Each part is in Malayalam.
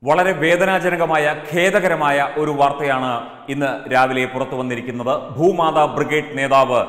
വളരെ വേദനാജനകമായ ഖേദകരമായ ഒരു വാർത്തയാണ് ഇന്ന് രാവിലെ പുറത്തു വന്നിരിക്കുന്നത് ഭൂമാതാ ബ്രിഗേഡ് നേതാവ്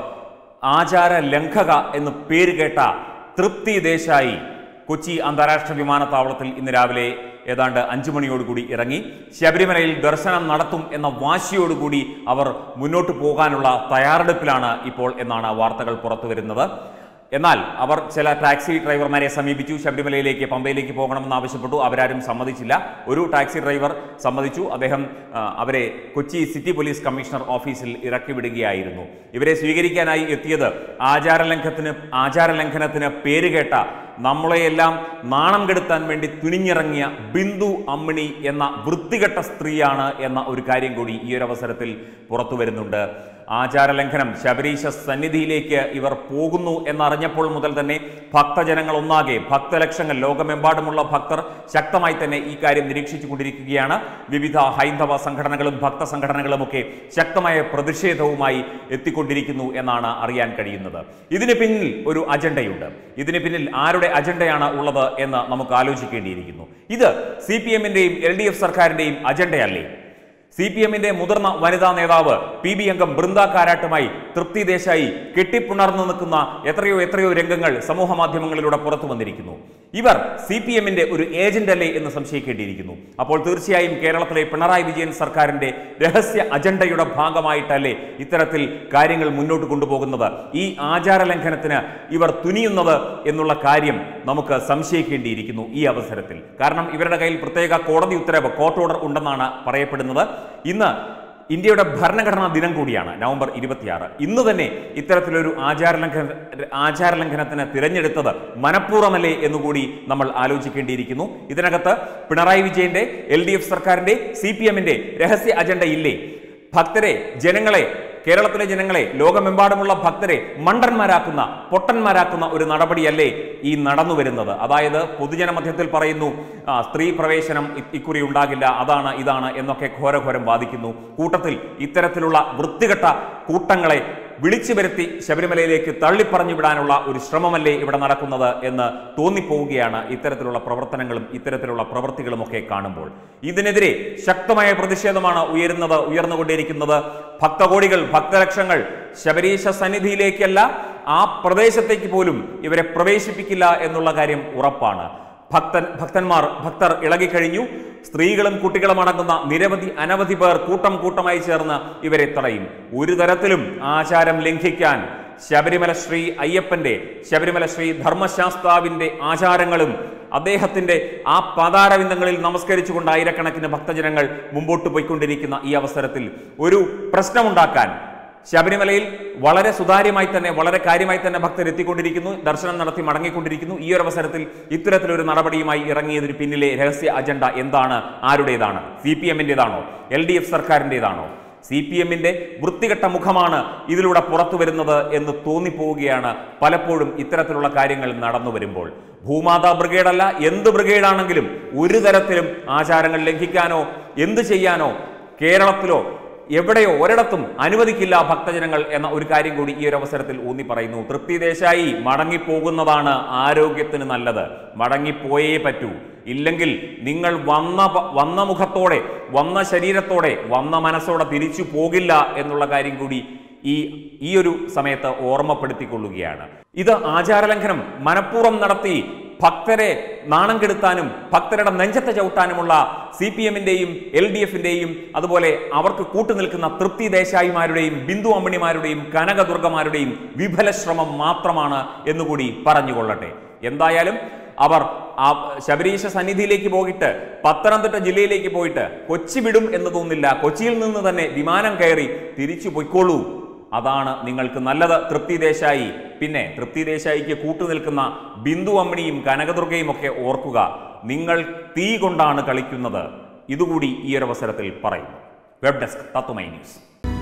ആചാര ലംഘക എന്ന് പേര് കേട്ട തൃപ്തി ദേശായി കൊച്ചി അന്താരാഷ്ട്ര വിമാനത്താവളത്തിൽ ഇന്ന് രാവിലെ ഏതാണ്ട് അഞ്ചു മണിയോടുകൂടി ഇറങ്ങി ശബരിമലയിൽ ദർശനം നടത്തും എന്ന വാശിയോടുകൂടി അവർ മുന്നോട്ട് പോകാനുള്ള തയ്യാറെടുപ്പിലാണ് ഇപ്പോൾ എന്നാണ് വാർത്തകൾ പുറത്തു വരുന്നത് എന്നാൽ അവർ ചില ടാക്സി ഡ്രൈവർമാരെ സമീപിച്ചു ശബരിമലയിലേക്ക് പമ്പയിലേക്ക് പോകണമെന്ന് ആവശ്യപ്പെട്ടു അവരാരും സമ്മതിച്ചില്ല ഒരു ടാക്സി ഡ്രൈവർ സമ്മതിച്ചു അദ്ദേഹം ആ, അവരെ കൊച്ചി സിറ്റി പോലീസ് കമ്മീഷണർ ഓഫീസിൽ ഇറക്കി വിടുകയായിരുന്നു ഇവരെ സ്വീകരിക്കാനായി എത്തിയത് ആചാരലംഘനത്തിന് ആചാരലംഘനത്തിന് പേരുകേട്ട നമ്മളെയെല്ലാം നാണം കെടുത്താൻ വേണ്ടി തുനിഞ്ഞിറങ്ങിയ ബിന്ദു അമ്മിണി എന്ന വൃത്തികെട്ട സ്ത്രീയാണ് എന്ന ഒരു കാര്യം കൂടി ഈ ഒരു അവസരത്തിൽ പുറത്തു വരുന്നുണ്ട് ആചാരലംഘനം ശബരീശ സന്നിധിയിലേക്ക് ഇവർ പോകുന്നു എന്നറിഞ്ഞപ്പോൾ മുതൽ തന്നെ ഭക്തജനങ്ങൾ ഒന്നാകെ ഭക്തലക്ഷങ്ങൾ ലോകമെമ്പാടുമുള്ള ഭക്തർ ശക്തമായി തന്നെ ഈ കാര്യം നിരീക്ഷിച്ചു കൊണ്ടിരിക്കുകയാണ് വിവിധ ഹൈന്ദവ സംഘടനകളും ഭക്ത സംഘടനകളും ഒക്കെ ശക്തമായ പ്രതിഷേധവുമായി എത്തിക്കൊണ്ടിരിക്കുന്നു എന്നാണ് അറിയാൻ കഴിയുന്നത് ഇതിന് പിന്നിൽ ഒരു അജണ്ടയുണ്ട് ഇതിന് പിന്നിൽ ആരുടെ അജണ്ടയാണ് ഉള്ളത് എന്ന് നമുക്ക് ആലോചിക്കേണ്ടിയിരിക്കുന്നു ഇത് സി പി എമ്മിന്റെയും എൽ ഡി എഫ് സർക്കാരിന്റെയും അജണ്ടയല്ലേ സി പി എമ്മിന്റെ മുതിർന്ന വനിതാ നേതാവ് പി ബി അംഗം ബൃന്ദ കാരാട്ടുമായി തൃപ്തി ദേശായി കെട്ടിപ്പുണർന്നു നിൽക്കുന്ന എത്രയോ എത്രയോ രംഗങ്ങൾ സമൂഹ മാധ്യമങ്ങളിലൂടെ പുറത്തു വന്നിരിക്കുന്നു ഇവർ സി പി എമ്മിന്റെ ഒരു ഏജന്റ് അല്ലേ എന്ന് സംശയിക്കേണ്ടിയിരിക്കുന്നു അപ്പോൾ തീർച്ചയായും കേരളത്തിലെ പിണറായി വിജയൻ സർക്കാരിന്റെ രഹസ്യ അജണ്ടയുടെ ഭാഗമായിട്ടല്ലേ ഇത്തരത്തിൽ കാര്യങ്ങൾ മുന്നോട്ട് കൊണ്ടുപോകുന്നത് ഈ ആചാര ലംഘനത്തിന് ഇവർ തുനിയുന്നത് എന്നുള്ള കാര്യം നമുക്ക് സംശയിക്കേണ്ടിയിരിക്കുന്നു ഈ അവസരത്തിൽ കാരണം ഇവരുടെ കയ്യിൽ പ്രത്യേക കോടതി ഉത്തരവ് കോർട്ട് ഓർഡർ ഉണ്ടെന്നാണ് പറയപ്പെടുന്നത് ഇന്ന് ഇന്ത്യയുടെ ഭരണഘടനാ ദിനം കൂടിയാണ് നവംബർ ഇരുപത്തിയാറ് ഇന്ന് തന്നെ ഇത്തരത്തിലൊരു ആചാരലംഘന ആചാരലംഘനത്തിന് തിരഞ്ഞെടുത്തത് മനഃപൂർവ്വമല്ലേ എന്നുകൂടി നമ്മൾ ആലോചിക്കേണ്ടിയിരിക്കുന്നു ഇതിനകത്ത് പിണറായി വിജയന്റെ എൽ ഡി എഫ് സർക്കാരിന്റെ സി പി എമ്മിന്റെ രഹസ്യ അജണ്ട ഇല്ലേ ഭക്തരെ ജനങ്ങളെ കേരളത്തിലെ ജനങ്ങളെ ലോകമെമ്പാടുമുള്ള ഭക്തരെ മണ്ടന്മാരാക്കുന്ന പൊട്ടന്മാരാക്കുന്ന ഒരു നടപടിയല്ലേ ഈ നടന്നു വരുന്നത് അതായത് പൊതുജന മധ്യത്തിൽ പറയുന്നു ആ, സ്ത്രീ പ്രവേശനം ഇ- ഇക്കുറി ഉണ്ടാകില്ല അതാണ് ഇതാണ് എന്നൊക്കെ ഘോരഘോരം വാദിക്കുന്നു കൂട്ടത്തിൽ ഇത്തരത്തിലുള്ള വൃത്തികെട്ട കൂട്ടങ്ങളെ വിളിച്ചു വരുത്തി ശബരിമലയിലേക്ക് തള്ളിപ്പറഞ്ഞു വിടാനുള്ള ഒരു ശ്രമമല്ലേ ഇവിടെ നടക്കുന്നത് എന്ന് തോന്നിപ്പോവുകയാണ് ഇത്തരത്തിലുള്ള പ്രവർത്തനങ്ങളും ഇത്തരത്തിലുള്ള പ്രവൃത്തികളുമൊക്കെ കാണുമ്പോൾ ഇതിനെതിരെ ശക്തമായ പ്രതിഷേധമാണ് ഉയരുന്നത് ഉയർന്നുകൊണ്ടിരിക്കുന്നത് ഭക്തകോടികൾ ഭക്തലക്ഷങ്ങൾ ശബരീശ സന്നിധിയിലേക്കല്ല ആ പ്രദേശത്തേക്ക് പോലും ഇവരെ പ്രവേശിപ്പിക്കില്ല എന്നുള്ള കാര്യം ഉറപ്പാണ് ഭക്തൻ ഭക്തന്മാർ ഭക്തർ ഇളകിക്കഴിഞ്ഞു സ്ത്രീകളും കുട്ടികളും അടങ്ങുന്ന നിരവധി അനവധി പേർ കൂട്ടം കൂട്ടമായി ചേർന്ന് ഇവരെ തടയും ഒരു തരത്തിലും ആചാരം ലംഘിക്കാൻ ശബരിമല ശ്രീ അയ്യപ്പന്റെ ശബരിമല ശ്രീ ധർമ്മശാസ്താവിന്റെ ആചാരങ്ങളും അദ്ദേഹത്തിന്റെ ആ പാതാരവിന്ദങ്ങളിൽ നമസ്കരിച്ചുകൊണ്ട് ആയിരക്കണക്കിന് ഭക്തജനങ്ങൾ മുമ്പോട്ട് പോയിക്കൊണ്ടിരിക്കുന്ന ഈ അവസരത്തിൽ ഒരു പ്രശ്നമുണ്ടാക്കാൻ ശബരിമലയിൽ വളരെ സുതാര്യമായി തന്നെ വളരെ കാര്യമായി തന്നെ ഭക്തർ എത്തിക്കൊണ്ടിരിക്കുന്നു ദർശനം നടത്തി മടങ്ങിക്കൊണ്ടിരിക്കുന്നു ഈ ഒരു അവസരത്തിൽ ഇത്തരത്തിലൊരു നടപടിയുമായി ഇറങ്ങിയതിന് പിന്നിലെ രഹസ്യ അജണ്ട എന്താണ് ആരുടേതാണ് സി പി എമ്മിൻ്റെതാണോ എൽ ഡി എഫ് സർക്കാരിൻ്റെതാണോ സി പി എമ്മിന്റെ വൃത്തികെട്ട മുഖമാണ് ഇതിലൂടെ പുറത്തു വരുന്നത് എന്ന് തോന്നിപ്പോവുകയാണ് പലപ്പോഴും ഇത്തരത്തിലുള്ള കാര്യങ്ങൾ നടന്നു വരുമ്പോൾ ഭൂമാതാ ബ്രിഗേഡല്ല എന്ത് ബ്രിഗേഡാണെങ്കിലും ഒരു തരത്തിലും ആചാരങ്ങൾ ലംഘിക്കാനോ എന്ത് ചെയ്യാനോ കേരളത്തിലോ എവിടെയോ ഒരിടത്തും അനുവദിക്കില്ല ഭക്തജനങ്ങൾ എന്ന ഒരു കാര്യം കൂടി ഈ ഒരു അവസരത്തിൽ ഊന്നി പറയുന്നു തൃപ്തി ദേശായി മടങ്ങിപ്പോകുന്നതാണ് ആരോഗ്യത്തിന് നല്ലത് മടങ്ങിപ്പോയേ പറ്റൂ ഇല്ലെങ്കിൽ നിങ്ങൾ വന്ന പ- വന്ന മുഖത്തോടെ വന്ന ശരീരത്തോടെ വന്ന മനസ്സോടെ തിരിച്ചു പോകില്ല എന്നുള്ള കാര്യം കൂടി ഈ ഈ ഒരു സമയത്ത് ഓർമ്മപ്പെടുത്തിക്കൊള്ളുകയാണ് ഇത് ആചാരലംഘനം മനഃപൂർവ്വം നടത്തി ഭക്തരെ നാണം കെടുത്താനും ഭക്തരുടെ നെഞ്ചത്തെ ചവിട്ടാനുമുള്ള സി പി എമ്മിന്റെയും എൽ ഡി എഫിന്റെയും അതുപോലെ അവർക്ക് കൂട്ടുനിൽക്കുന്ന തൃപ്തി ദേശായിമാരുടെയും ബിന്ദു അമ്മിണിമാരുടെയും കനകദുർഗമാരുടെയും വിഫല ശ്രമം മാത്രമാണ് എന്നുകൂടി പറഞ്ഞുകൊള്ളട്ടെ എന്തായാലും അവർ ആ ശബരീശ സന്നിധിയിലേക്ക് പോയിട്ട് പത്തനംതിട്ട ജില്ലയിലേക്ക് പോയിട്ട് കൊച്ചി വിടും എന്ന് തോന്നില്ല കൊച്ചിയിൽ നിന്ന് തന്നെ വിമാനം കയറി തിരിച്ചു പൊയ്ക്കോളൂ അതാണ് നിങ്ങൾക്ക് നല്ലത് തൃപ്തി ദേശായി പിന്നെ തൃപ്തി ദേശായിക്ക് കൂട്ടുനിൽക്കുന്ന ബിന്ദു അമ്മിണിയും കനകദുർഗയും ഒക്കെ ഓർക്കുക നിങ്ങൾ തീ കൊണ്ടാണ് കളിക്കുന്നത് ഇതുകൂടി ഈ ഒരു അവസരത്തിൽ പറയുന്നു വെബ് ഡെസ്ക് തത്തുമൈ ന്യൂസ്